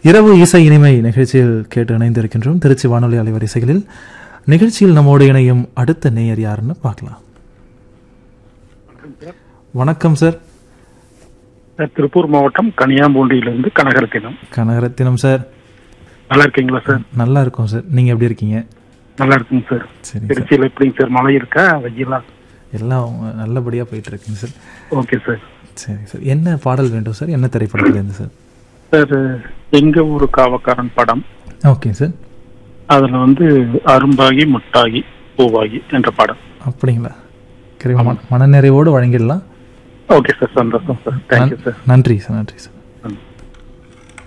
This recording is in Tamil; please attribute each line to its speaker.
Speaker 1: இரவு இசை இனிமை நிகழ்ச்சியில் கேட்டு இணைந்திருக்கின்றோம் திருச்சி வானொலி அலைவரிசைகளில் நிகழ்ச்சியில் நம்மோடு இணையும் அடுத்த நேயர் யாருன்னு பார்க்கலாம் வணக்கம் சார்
Speaker 2: சார் திருப்பூர் மாவட்டம் கனியாம்பூண்டியிலிருந்து கனகரத்தினம்
Speaker 1: கனகரத்தினம் சார்
Speaker 2: நல்லா இருக்கீங்களா சார்
Speaker 1: நல்லா இருக்கும் சார் நீங்க எப்படி இருக்கீங்க
Speaker 2: நல்லா இருக்குங்க சார்
Speaker 1: சரி சார்
Speaker 2: திருச்சியில் எப்படிங்க சார் மழை இருக்கா வெயிலா
Speaker 1: எல்லாம் நல்லபடியா போயிட்டு இருக்குங்க சார்
Speaker 2: ஓகே சார்
Speaker 1: சரி சார் என்ன பாடல் வேண்டும் சார் என்ன திரைப்படத்துலேருந்து சார்
Speaker 2: சார் எங்க ஊரு காவக்காரன் படம்
Speaker 1: ஓகே சார்
Speaker 2: அதுல வந்து அரும்பாகி முட்டாகி பூவாகி என்ற படம்
Speaker 1: அப்படிங்களா சரி மன- மனநிறைவோடு வழங்கிடலாம்
Speaker 2: ஓகே சார் சந்தோஷம் சார் தேங்க்யூ சார்
Speaker 1: நன்றி சார் நன்றி சார்